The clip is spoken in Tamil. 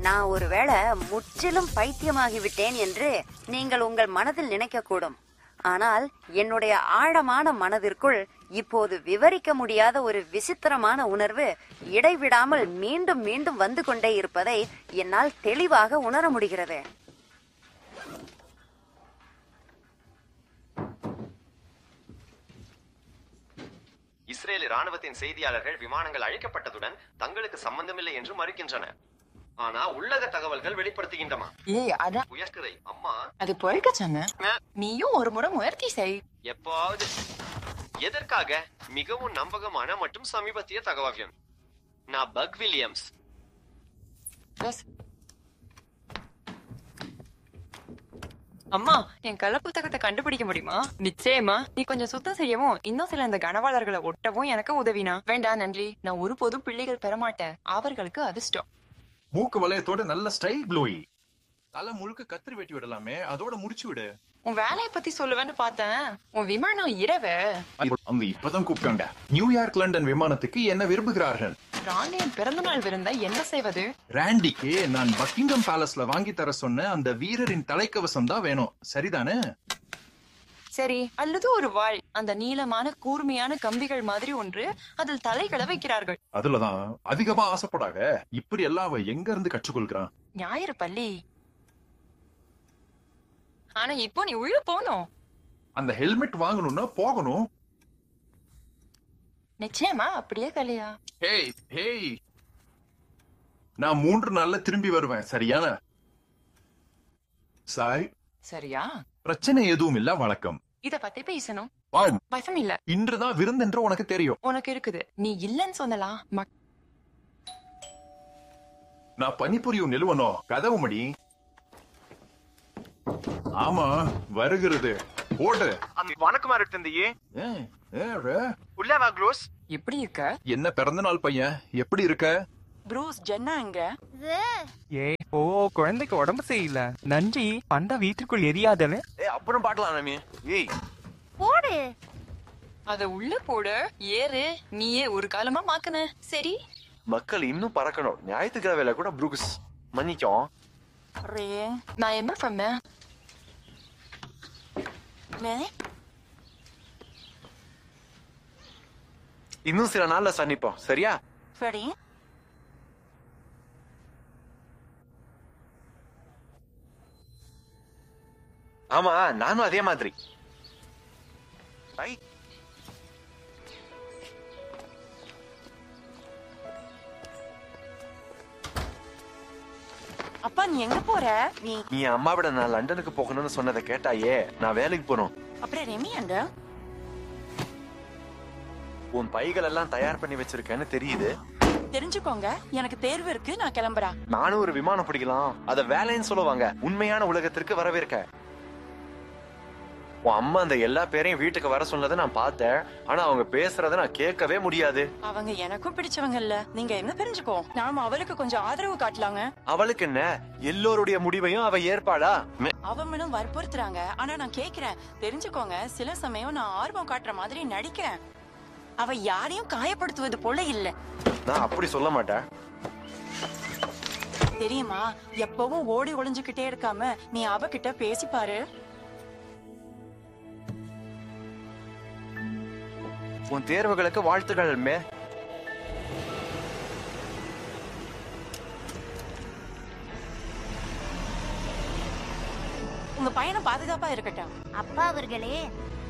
நான் ஒருவேளை முற்றிலும் பைத்தியமாகி விட்டேன் என்று நீங்கள் உங்கள் மனதில் நினைக்கக்கூடும் ஆனால் என்னுடைய ஆழமான மனதிற்குள் இப்போது விவரிக்க முடியாத ஒரு விசித்திரமான உணர்வு இடைவிடாமல் மீண்டும் மீண்டும் வந்து கொண்டே இருப்பதை என்னால் தெளிவாக உணர முடிகிறது இஸ்ரேல் ராணுவத்தின் செய்தியாளர்கள் விமானங்கள் அழிக்கப்பட்டதுடன் தங்களுக்கு சம்பந்தமில்லை என்று மறுக்கின்றனர் ஆனா உள்ளக தகவல்கள் வெளிப்படுத்துகின்றன ஏய் அதான் உயர்கரை அம்மா அது பொறுக்க சொன்ன நீயும் ஒரு முறை முயற்சி செய் எப்பாவது எதற்காக மிகவும் நம்பகமான மற்றும் சமீபத்திய தகவல் நான் பக் வில்லியம்ஸ் பஸ். அம்மா என் கள்ள புத்தகத்தை கண்டுபிடிக்க முடியுமா நிச்சயமா நீ கொஞ்சம் சுத்தம் செய்யவும் இன்னும் சில இந்த கனவாளர்களை ஒட்டவும் எனக்கு உதவினா வேண்டாம் நன்றி நான் ஒருபோதும் பிள்ளைகள் பெறமாட்டேன் அவர்களுக்கு அதிர்ஷ்டம் மூக்கு வளையத்தோட நல்ல ஸ்டைல் க்ளோயி தலை முழுக்க கத்திரி வெட்டி விடலாமே அதோட முடிச்சு விடு உன் வேலைய பத்தி சொல்லுவேன்னு பார்த்தேன் உன் விமானம் இரவு அவங்க இப்பதான் கூப்பிட்டாங்க நியூயார்க் லண்டன் விமானத்துக்கு என்ன விரும்புகிறார்கள் ராணியின் பிறந்த நாள் விருந்த என்ன செய்வது ராண்டிக்கு நான் பக்கிங்கம் பேலஸ்ல வாங்கி தர சொன்ன அந்த வீரரின் தலைக்கவசம் தான் வேணும் சரிதானே சரி அல்லது ஒரு வாள் அந்த நீளமான கூர்மையான கம்பிகள் மாதிரி ஒன்று அதில் தலைகளை வைக்கிறார்கள் அதுலதான் அதிகமா ஆசைப்படாக இப்படி எல்லாம் அவ எங்க இருந்து கற்றுக்கொள்கிறான் ஞாயிறு பள்ளி ஆனா இப்போ நீ உள்ள போகணும் அந்த ஹெல்மெட் வாங்கணும்னா போகணும் நிச்சயமா அப்படியே கலையா ஹேய் ஹேய் நான் மூன்று நாள்ல திரும்பி வருவேன் சரியான சாய் சரியா பிரச்சனை எதுவும் இல்ல வழக்கம் இத பத்தி பேசணும் வா, பயம் இல்ல இன்றுதான் விருந்தென்று உனக்கு தெரியும் உனக்கு இருக்குது நீ இல்லன்னு சொன்னலாம் மக்- நான் பணிபுரியும் நிலுவனோ கதவு மடி ஆமா வருகிறது ஓடு வணக்கம் தந்தையே ஏ, ஏ, ரே. உள்ள வா க்ளோஸ் எப்படி இருக்க என்ன பிறந்த நாள் பையன் எப்படி இருக்க ப்ரூஸ் ஜென்னா எங்க ஏய் ஓ குழந்தைக்கு உடம்பு சரியில்லை நன்றி பண்டா வீட்டுக்குள் எரியாதன்னு ஏ அப்புறம் பாக்கலாம் நாமி ஏய் போடு அத உள்ள போடு ஏறு நீயே ஒரு காலமா மாக்குன சரி மக்கள் இன்னும் பறக்கணும் ஞாயிற்றுக்கிழமையில கூட ப்ரூக்ஸ் மன்னிக்கும் ரே நான் என்ன பண்ணேன் மே இன்னும் சில நாள்ல சந்திப்போம் சரியா சரி ஆமா நானும் அதே மாதிரி ஐ அப்பா நீ எங்க போற நீ நீ அம்மாவிட நான் லண்டனுக்கு போகணும்னு சொன்னதை கேட்டாயே நான் வேலைக்கு போறோம் அப்புறம் ரெமி அங்க உன் பைகள் எல்லாம் தயார் பண்ணி வச்சிருக்கேன்னு தெரியுது தெரிஞ்சுக்கோங்க எனக்கு தேர்வு இருக்கு நான் கிளம்புறேன் நானும் ஒரு விமானம் பிடிக்கலாம் அத வேலைன்னு சொல்லுவாங்க உண்மையான உலகத்திற்கு வரவேற்க உன் அம்மா அந்த எல்லா பேரையும் வீட்டுக்கு வர சொன்னதை நான் பார்த்தேன் ஆனா அவங்க பேசுறத நான் கேட்கவே முடியாது அவங்க எனக்கும் பிடிச்சவங்க இல்ல நீங்க என்ன தெரிஞ்சுக்கோ நாம அவளுக்கு கொஞ்சம் ஆதரவு காட்டலாங்க அவளுக்கு என்ன எல்லோருடைய முடிவையும் அவ ஏற்பாளா மே- அவங்களும் வற்புறுத்துறாங்க ஆனா நான் கேக்குறேன் தெரிஞ்சுக்கோங்க சில சமயம் நான் ஆர்வம் காட்டுற மாதிரி நடிக்கிறேன் அவ யாரையும் காயப்படுத்துவது போல இல்ல நான் அப்படி சொல்ல மாட்டேன் தெரியுமா எப்பவும் ஓடி ஒளிஞ்சுக்கிட்டே இருக்காம நீ அவகிட்ட பேசி பாரு உன் தேர்வுகளுக்கு வாழ்த்துக்கள் மே உங்க பையனை பாதுகாப்பா இருக்கட்டும் அப்பா அவர்களே